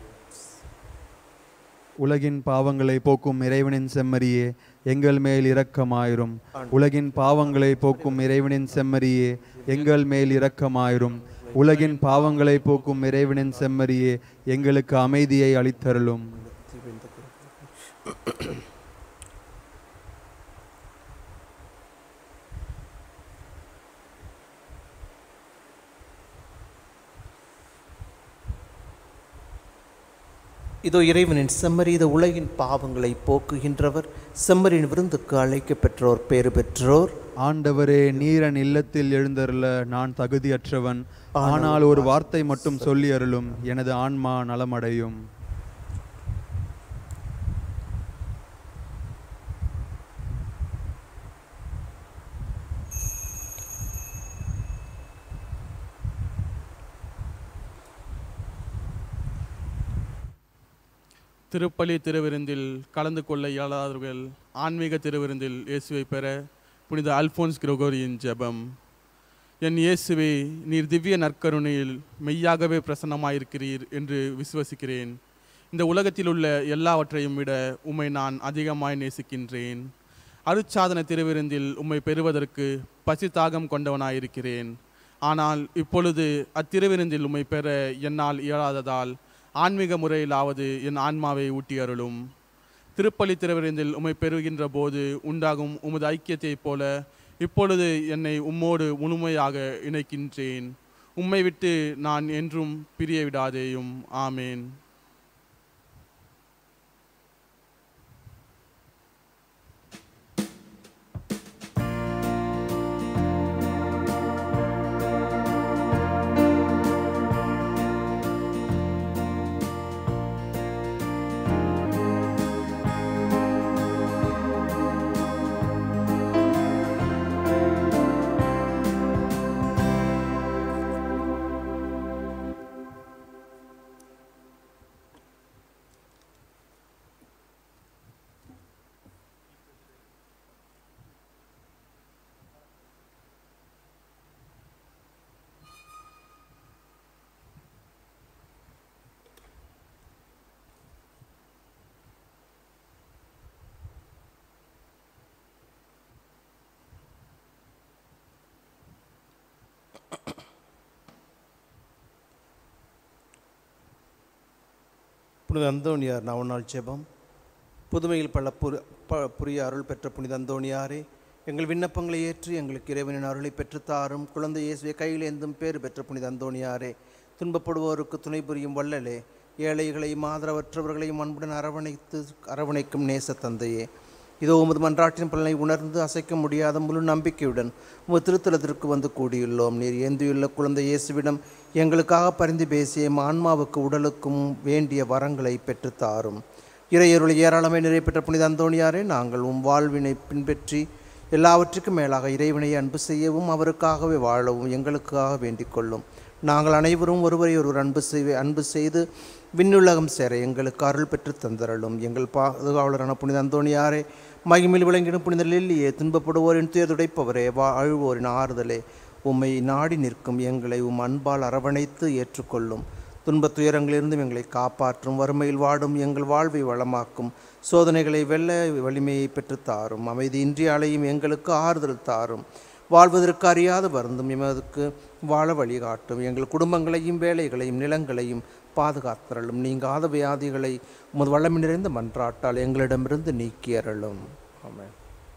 உலகின் பாவங்களை போக்கும் இறைவனின் செம்மறியே எங்கள் மேல் இரக்கமாயிரும் உலகின் பாவங்களை போக்கும் இறைவனின் செம்மறியே எங்கள் மேல் இரக்கமாயிரும் உலகின் பாவங்களை போக்கும் இறைவனின் செம்மறியே எங்களுக்கு அமைதியை அளித்தருளும் இதோ இறைவனின் செம்மறி இது உலகின் பாவங்களை போக்குகின்றவர் செம்மறியின் விருந்துக்கு அழைக்க பெற்றோர் பேறு பெற்றோர் ஆண்டவரே நீரன் இல்லத்தில் எழுந்தருள நான் தகுதியற்றவன் ஆனால் ஒரு வார்த்தை மட்டும் சொல்லி அருளும் எனது ஆன்மா நலமடையும் திருப்பலி திருவிருந்தில் கலந்து கொள்ள இயலாதவர்கள் ஆன்மீக திருவிருந்தில் இயேசுவை பெற புனித அல்போன்ஸ் கிரகோரியின் ஜெபம் என் இயேசுவே நீர் திவ்ய நற்கருணையில் மெய்யாகவே பிரசன்னமாயிருக்கிறீர் என்று விசுவசிக்கிறேன் இந்த உலகத்தில் உள்ள எல்லாவற்றையும் விட உம்மை நான் அதிகமாய் நேசிக்கின்றேன் அருட்சாதன திருவிருந்தில் உம்மை பெறுவதற்கு பசி தாகம் கொண்டவனாயிருக்கிறேன் ஆனால் இப்பொழுது அத்திருவிருந்தில் உம்மை பெற என்னால் இயலாததால் ஆன்மீக முறையிலாவது என் ஆன்மாவை ஊட்டி அருளும் திருப்பலி திருவிருந்தில் உம்மை பெறுகின்ற போது உண்டாகும் உமது ஐக்கியத்தைப் போல இப்பொழுது என்னை உம்மோடு முழுமையாக இணைக்கின்றேன் உம்மை விட்டு நான் என்றும் பிரிய விடாதேயும் ஆமேன் புனித அந்தோணியார் நவநாள் ஜெபம் புதுமையில் பல புரி ப புரிய அருள் பெற்ற புனித அந்தோணியாரே எங்கள் விண்ணப்பங்களை ஏற்று எங்களுக்கு இறைவனின் அருளை பெற்றுத்தாரும் குழந்தை இயேசுவை கையில் ஏந்தும் பேறு பெற்ற புனித அந்தோணியாரே துன்பப்படுவோருக்கு துணை புரியும் வள்ளலே ஏழைகளையும் ஆதரவற்றவர்களையும் அன்புடன் அரவணைத்து அரவணைக்கும் நேச தந்தையே இதோ உமது மன்றாட்டின் பலனை உணர்ந்து அசைக்க முடியாத முழு நம்பிக்கையுடன் உமது திருத்தலத்திற்கு வந்து கூடியுள்ளோம் நீர் ஏந்தியுள்ள குழந்தை இயேசுவிடம் எங்களுக்காக பரிந்து பேசிய எம் ஆன்மாவுக்கு உடலுக்கும் வேண்டிய வரங்களை பெற்றுத் தாரும் இறையருளை ஏராளமே நிறைவேற்ற புனித அந்தோணியாரே நாங்கள் உம் வாழ்வினை பின்பற்றி எல்லாவற்றுக்கும் மேலாக இறைவனை அன்பு செய்யவும் அவருக்காகவே வாழவும் எங்களுக்காக வேண்டிக் கொள்ளும் நாங்கள் அனைவரும் ஒருவரை ஒருவர் அன்பு செய்ய அன்பு செய்து விண்ணுலகம் சேர எங்களுக்கு அருள் பெற்று தந்தரலும் எங்கள் பாதுகாவலரான புனித அந்தோணியாரே மகிமில் விளங்கிடும் புனித லில்லியே துன்பப்படுவோரின் துயர்துடைப்பவரே வாழ்வோரின் ஆறுதலே உம்மை நாடி நிற்கும் எங்களை உம் அன்பால் அரவணைத்து ஏற்றுக்கொள்ளும் துன்பத் துயரங்களிலிருந்தும் எங்களை காப்பாற்றும் வறுமையில் வாடும் எங்கள் வாழ்வை வளமாக்கும் சோதனைகளை வெல்ல வலிமையை பெற்றுத் தாரும் அமைதியின்றி அலையும் எங்களுக்கு ஆறுதல் தாரும் வாழ்வதற்கு அறியாத வருந்தும் எமதுக்கு வாழ வழிகாட்டும் எங்கள் குடும்பங்களையும் வேலைகளையும் நிலங்களையும் பாதுகாத்தரலும் நீங்காத வியாதிகளை உமது வளம் நிறைந்த மன்றாட்டால் எங்களிடமிருந்து நீக்கி அருளும் ஆமென்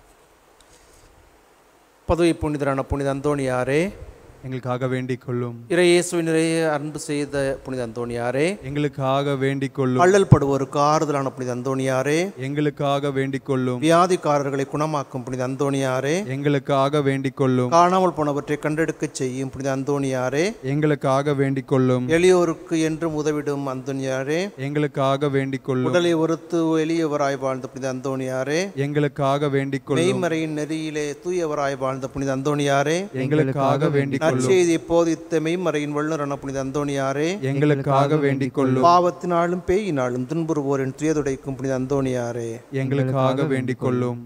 பதவி புனிதரான புனித அந்தோணியாரே எங்களுக்காக வேண்டிக் கொள்ளும் இறையேசுவின் நிறைய அன்பு செய்த புனித அந்தோணியாரே எங்களுக்காக வேண்டிக் கொள்ளும் அல்லல் படுவோருக்கு ஆறுதலான புனித அந்தோணியாரே எங்களுக்காக வேண்டிக் கொள்ளும் வியாதிக்காரர்களை குணமாக்கும் புனித அந்தோணியாரே எங்களுக்காக வேண்டிக் கொள்ளும் காணாமல் போனவற்றை கண்டெடுக்கச் செய்யும் புனித அந்தோணியாரே எங்களுக்காக வேண்டிக் கொள்ளும் எளியோருக்கு என்றும் உதவிடும் அந்தோணியாரே எங்களுக்காக வேண்டிக் கொள்ளும் உடலை ஒருத்து எளியவராய் வாழ்ந்த புனித அந்தோணியாரே எங்களுக்காக வேண்டிக் கொள்ளும் மெய்மறையின் நெறியிலே தூயவராய் வாழ்ந்த புனித அந்தோணியாரே எங்களுக்காக வேண்டிக் கொள்ளும் நற்செய்தியை போதித்த மெய்மறையின் வல்லுநரான புனித அந்தோணியாரே எங்களுக்காக வேண்டிக் கொள்ளும் பாவத்தினாலும் பேயினாலும் துன்புறுவோரின் துயதுடைக்கும் புனித அந்தோணியாரே எங்களுக்காக வேண்டிக் கொள்ளும்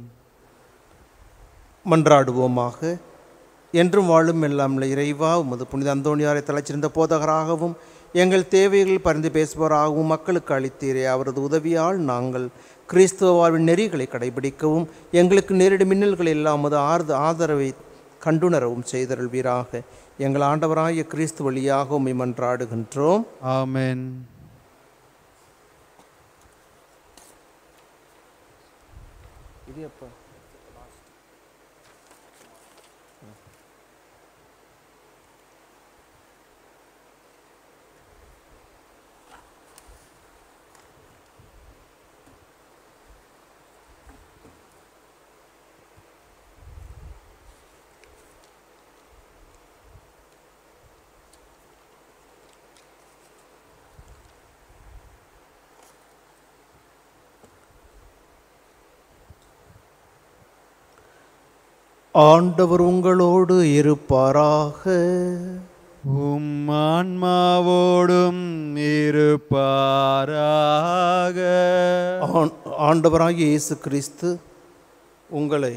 மன்றாடுவோமாக என்றும் வாழும் எல்லாம் உள்ள இறைவா உமது புனித அந்தோணியாரை தலைச்சிருந்த போதகராகவும் எங்கள் தேவைகள் பரிந்து பேசுபவராகவும் மக்களுக்கு அளித்தீரே அவரது உதவியால் நாங்கள் கிறிஸ்துவ வாழ்வின் நெறிகளை கடைபிடிக்கவும் எங்களுக்கு நேரிடும் மின்னல்கள் எல்லாம் உமது ஆர்த ஆதரவை கண்டுணரவும் செய்தருள்வீராக எங்கள் ஆண்டவராகிய கிறிஸ்து வழியாக உம்மை மன்றாடுகின்றோம் ஆமென் ஆண்டவர் உங்களோடு இருப்பாராக உம் ஆன்மாவோடும் இருப்பாராக ஆண்- ஆண்டவராகிய இயேசு கிறிஸ்து உங்களை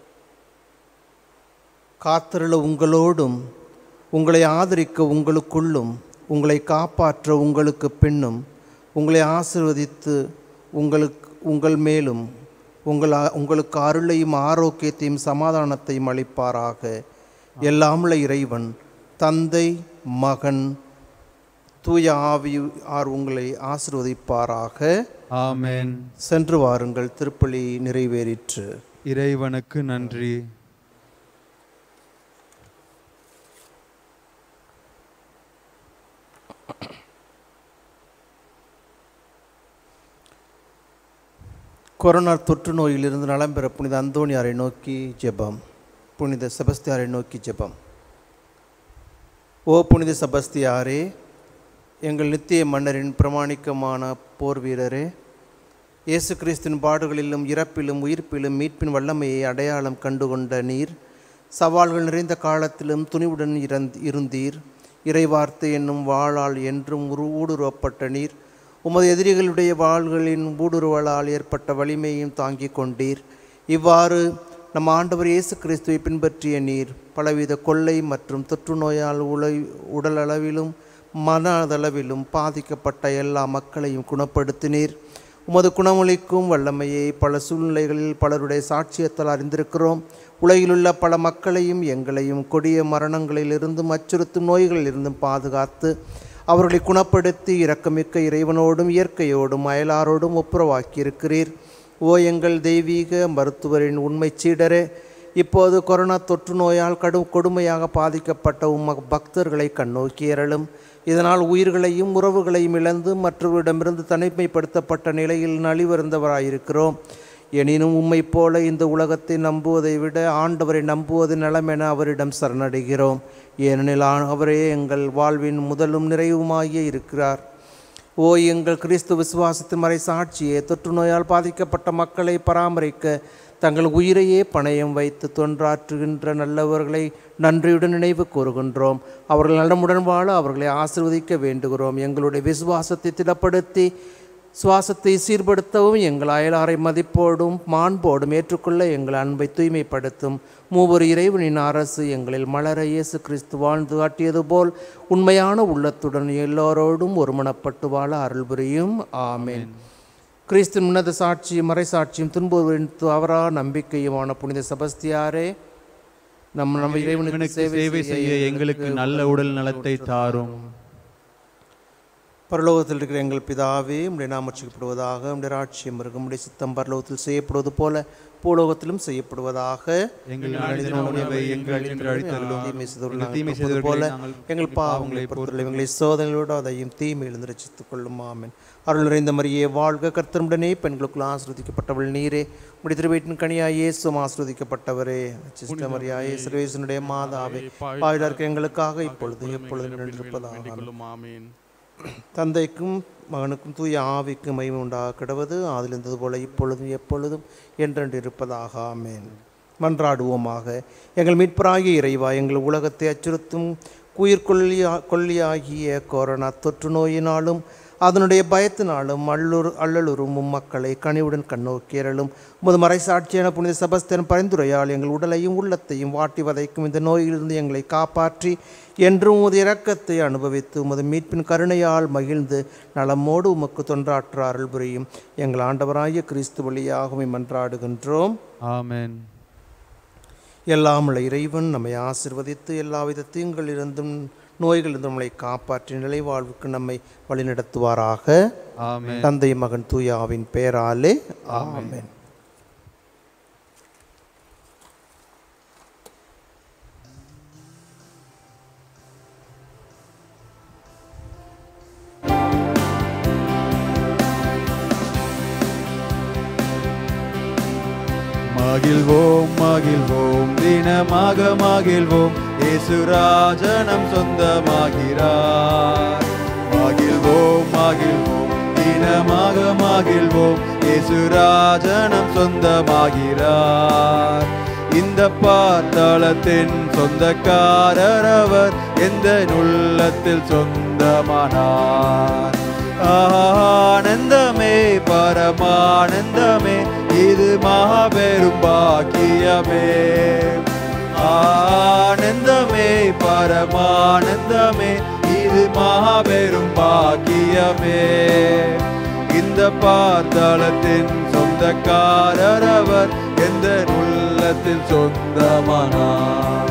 காத்திருள உங்களோடும் உங்களை ஆதரிக்க உங்களுக்குள்ளும் உங்களை காப்பாற்ற உங்களுக்கு பின்னும் உங்களை ஆசிர்வதித்து உங்களுக்கு உங்கள் மேலும் உங்கள் அ- உங்களுக்கு அருளையும் ஆரோக்கியத்தையும் சமாதானத்தையும் அளிப்பாராக எல்லாமுள்ள இறைவன் தந்தை மகன் தூய ஆவி ஆர் உங்களை ஆசிர்வதிப்பாராக ஆமென் சென்று வாருங்கள் திருப்பலி நிறைவேறிற்று இறைவனுக்கு நன்றி கொரோனா தொற்று நோயிலிருந்து நலம் பெற புனித அந்தோணியாரை நோக்கி ஜெபம் புனித செபஸ்தியாரை நோக்கி ஜெபம் ஓ புனித செபஸ்தியாரே எங்கள் நித்திய மன்னரின் பிரமாணிக்கமான போர் வீரரே இயேசு கிறிஸ்துவின் பாடுகளிலும் இறப்பிலும் உயிர்ப்பிலும் மீட்பின் வல்லமையை அடையாளம் கண்டுகொண்ட நீர் சவால்கள் நிறைந்த காலத்திலும் துணிவுடன் இறந் இருந்தீர் இறைவார்த்தை என்னும் வாளால் என்றும் உரு ஊடுருவப்பட்ட நீர் உமது எதிரிகளுடைய வாள்களின் ஊடுருவலால் ஏற்பட்ட வலிமையையும் தாங்கிக் கொண்டீர் இவ்வாறு நம் ஆண்டவர் இயேசு கிறிஸ்துவை பின்பற்றிய நீர் பலவித கொள்ளை மற்றும் தொற்று நோயால் உலை உடலளவிலும் மனதளவிலும் பாதிக்கப்பட்ட எல்லா மக்களையும் குணப்படுத்தினீர் உமது குணமளிக்கும் வல்லமையை பல சூழ்நிலைகளில் பலருடைய சாட்சியத்தால் அறிந்திருக்கிறோம் உலகிலுள்ள பல மக்களையும் எங்களையும் கொடிய மரணங்களிலிருந்தும் அச்சுறுத்தும் நோய்களிலிருந்தும் பாதுகாத்து அவர்களை குணப்படுத்தி இரக்கமிக்க இறைவனோடும் இயற்கையோடும் அயலாரோடும் ஒப்புரவாக்கியிருக்கிறீர் ஓ எங்கள் தெய்வீக மருத்துவரின் உண்மை சீடரே இப்போது கொரோனா தொற்று நோயால் கடும் கொடுமையாக பாதிக்கப்பட்ட உம்ம பக்தர்களை கண்ணோக்கி அருளும் இதனால் உயிர்களையும் உறவுகளையும் இழந்து மற்றவரிடமிருந்து தனிமைப்படுத்தப்பட்ட நிலையில் நலிவருந்தவராயிருக்கிறோம் எனினும் உம்மை போல இந்த உலகத்தை நம்புவதை விட ஆண்டவரை நம்புவது நலமென அவரிடம் சரணடைகிறோம் ஏனெனில் ஆ- அவரே எங்கள் வாழ்வின் முதலும் நிறைவுமாகிய இருக்கிறார் ஓ எங்கள் கிறிஸ்து விசுவாசத்தின் மறை சாட்சியே தொற்று நோயால் பாதிக்கப்பட்ட மக்களை பராமரிக்க தங்கள் உயிரையே பணயம் வைத்து தொன்றாற்றுகின்ற நல்லவர்களை நன்றியுடன் நினைவு கூறுகின்றோம் அவர்கள் நலமுடன் வாழ அவர்களை ஆசிர்வதிக்க வேண்டுகிறோம் எங்களுடைய விசுவாசத்தை திடப்படுத்தி சுவாசத்தை சீர்படுத்தவும் எங்கள் அயலாரை மதிப்போடும் மாண்போடும் ஏற்றுக்கொள்ள எங்கள் அன்பை தூய்மைப்படுத்தும் மூவர் இறைவனின் அரசு எங்களில் மலர இயேசு கிறிஸ்து வாழ்ந்து காட்டியது போல் உண்மையான உள்ளத்துடன் எல்லோரோடும் ஒருமனப்பட்டு வாழ அருள் புரியும் ஆமென் கிறிஸ்துவின் உன்னத சாட்சியும் மறைசாட்சியும் துன்புறுவின் அவரா நம்பிக்கையுமான புனித செபஸ்தியாரே நம் நம்ம இறைவனுக்கு இறைவனுக்கு சேவை செய்ய எங்களுக்கு நல்ல உடல் நலத்தை தாரும் பரலோகத்தில் இருக்கிற எங்கள் பிதாவே உம்முடைய நாமச்சிக்கப்படுவதாக உம்முடைய ராட்சியம் இருக்கும் உம்முடைய சித்தம் பரலோகத்தில் செய்யப்படுவது போல பூலோகத்திலும் செய்யப்படுவதாக எங்கள் அனுதின உணவை எங்கள் என்று அழித்தருளும் தீமை செய்தவர்கள் எங்கள் தீமை நாங்கள் செய்தவர்களை போல நாங்கள் எங்கள் பாவங்களை பொறுத்தவரை எங்களை சோதனைகளோடு அதையும் தீமையிலிருந்து ரசித்துக் கொள்ளும் ஆமென் அருள் நிறைந்த மரியே வாழ்க கர்த்தருடனே பெண்களுக்குள் ஆசிர்வதிக்கப்பட்டவள் நீரே உடைய திருவயிற்றின் கனியாய் இயேசுவும் ஆசிர்வதிக்கப்பட்டவரே சிஸ்ட மரியாயே சர்வேசனுடைய மாதாவே பாவில இருக்க எங்களுக்காக இப்பொழுது எப்பொழுதும் நின்றிருப்பதாக வேண்டிக் கொள்ளும் ஆமீன் தந்தைக்கும் மகனுக்கும் தூய ஆவிக்கும் மகிமை உண்டாக கிடவது அதில் இருந்தது போல இப்பொழுதும் எப்பொழுதும் என்றென்று இருப்பதாக ஆமென் மன்றாடுவோமாக எங்கள் மீட்பராகிய இறைவா எங்கள் உலகத்தை அச்சுறுத்தும் உயிர் கொல்லியா கொல்லியாகிய கொரோனா தொற்று நோயினாலும் அதனுடைய பயத்தினாலும் அல்லுறு அல்லலுறும் மக்களை கனிவுடன் கண்ணோக்கியறலும் உமது மறைசாட்சியான புனித செபஸ்தியன் பரிந்துரையால் எங்கள் உடலையும் உள்ளத்தையும் வாட்டி வதைக்கும் இந்த நோயிலிருந்து எங்களை காப்பாற்றி என்றும் உமது இரக்கத்தை அனுபவித்து உமது மீட்பின் கருணையால் மகிழ்ந்து நலமோடு உமக்கு தொண்டாற்ற அருள் புரியும் எங்கள் ஆண்டவராகிய கிறிஸ்து வழியாகவே மன்றாடுகின்றோம் ஆமென் எல்லாம் உள்ள இறைவன் நம்மை ஆசிர்வதித்து எல்லாவித தீங்களிலிருந்தும் நோய்களிலிருந்தும் நம்மளை காப்பாற்றி நிலை வாழ்வுக்கு நம்மை வழிநடத்துவாராக ஆமென் தந்தை மகன் தூயாவின் பெயராலே ஆமென் மகிழ்வோம் மகிழ்வோம் தினமாக மகிழ்வோம் இயேசுராஜனம் சொந்தமாகிறார் மகிழ்வோம் மகிழ்வோம் தினமாக மகிழ்வோம் இயேசுராஜனம் சொந்தமாகிறார் இந்த பாத்தாளத்தின் சொந்தக்காரர் அவர் எந்த உள்ளத்தில் சொந்தமானார் ஆனந்தமே பரமானந்தமே இது மாபெரும் பாக்கியமே ஆனந்தமே பரமானந்தமே இது மாபெரும் பாக்கியமே இந்த பாத்தாளத்தின் சொந்தக்காரர் அவர் எந்த உள்ளத்தில் சொந்தமானார்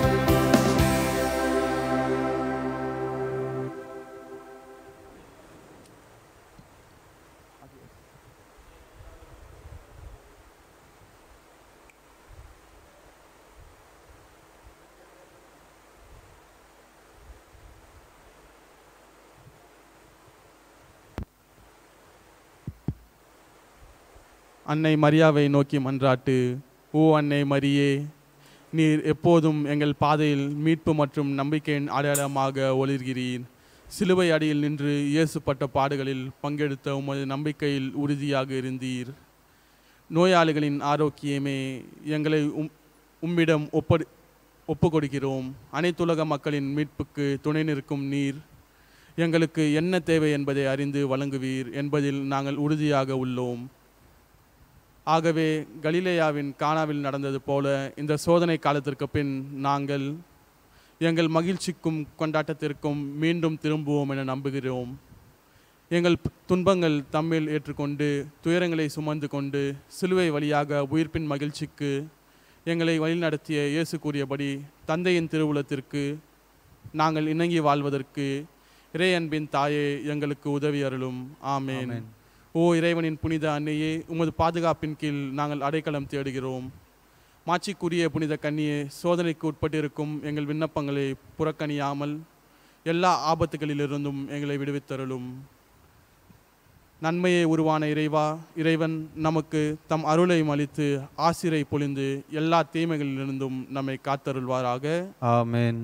அன்னை மரியாவை நோக்கி மன்றாட்டு ஓ அன்னை மரியே நீர் எப்போதும் எங்கள் பாதையில் மீட்பு மற்றும் நம்பிக்கையின் அடையாளமாக ஒளிர்கிறீர் சிலுவை அடியில் நின்று இயேசுப்பட்ட பாடுகளில் பங்கெடுத்த உமது நம்பிக்கையில் உறுதியாக இருந்தீர் நோயாளிகளின் ஆரோக்கியமே எங்களை உம் உம்மிடம் ஒப்படு ஒப்பு கொடுக்கிறோம் அனைத்துலக மக்களின் மீட்புக்கு துணை நிற்கும் நீர் எங்களுக்கு என்ன தேவை என்பதை அறிந்து வழங்குவீர் என்பதில் நாங்கள் உறுதியாக உள்ளோம் ஆகவே கலிலேயாவின் கானாவில் நடந்தது போல இந்த சோதனை காலத்திற்கு பின் நாங்கள் எங்கள் மகிழ்ச்சிக்கும் கொண்டாட்டத்திற்கும் மீண்டும் திரும்புவோம் என நம்புகிறோம் எங்கள் துன்பங்கள் தம்மில் ஏற்றுக்கொண்டு துயரங்களை சுமந்து கொண்டு சிலுவை வழியாக உயிர்ப்பின் மகிழ்ச்சிக்கு எங்களை வழிநடத்திய இயேசு கூறியபடி தந்தையின் திருவுளத்திற்கு நாங்கள் இணங்கி வாழ்வதற்கு இறை அன்பின் தாயே எங்களுக்கு உதவி அருளும் ஆமேன் ஆமென். ஓ இறைவனின் புனித அன்னையே உமது பாதுகாப்பின் கீழ் நாங்கள் அடைக்கலம் தேடுகிறோம் மாட்சிக்குரிய புனித கன்னியே சோதனைக்கு உட்பட்டிருக்கும் எங்கள் விண்ணப்பங்களை புறக்கணியாமல் எல்லா ஆபத்துகளிலிருந்தும் எங்களை விடுவித்தருளும் நன்மையை உருவான இறைவா இறைவன் நமக்கு தம் அருளை அளித்து ஆசிரை பொழிந்து எல்லா தீமைகளிலிருந்தும் நம்மை காத்தருள்வாராக ஆமென்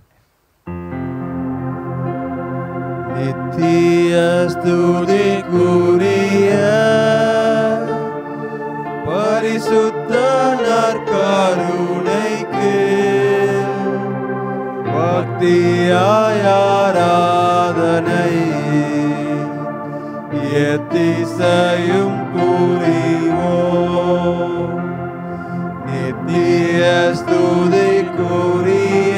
நித்திய ஸ்துதிக்குரிய பரிசுத்த நற்கருணைக்கு பக்தியாய் ஆராதனை எத்திசையும் புரிவோம் நித்திய ஸ்துதிக்குரிய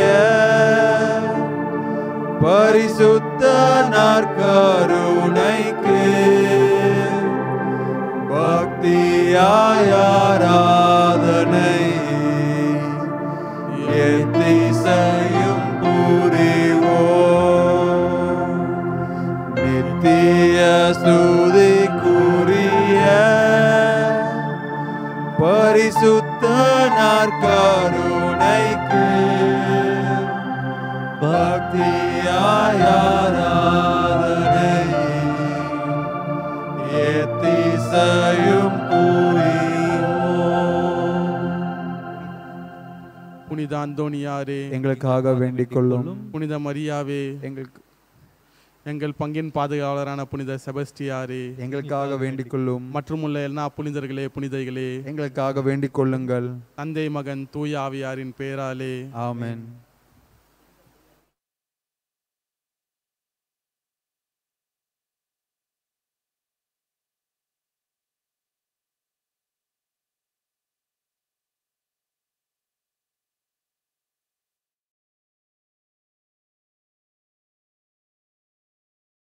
பரிசுத்த நற்கருணைக்கு பக்தியாய் ஆராதனை எத்திசையும் புரிவோம் நித்திய ஸ்துதிக்குரிய பரிசுத்த நற்கருணைக்கு பக்தியாய் ஆராதனை எத்திசையும் புரிவோம் புனித அந்தோனியாரே எங்களுக்காக வேண்டிக் கொள்ளும் புனித மரியாவே எங்களுக்கு எங்கள் பங்கின் பாதுகாவலரான புனித செபஸ்டியாரே எங்களுக்காக வேண்டிக் கொள்ளும் மற்றும் உள்ள எல்லா புனிதர்களே புனிதைகளே எங்களுக்காக வேண்டிக் கொள்ளுங்கள் தந்தை மகன் தூய ஆவியாரின் பெயராலே ஆமென்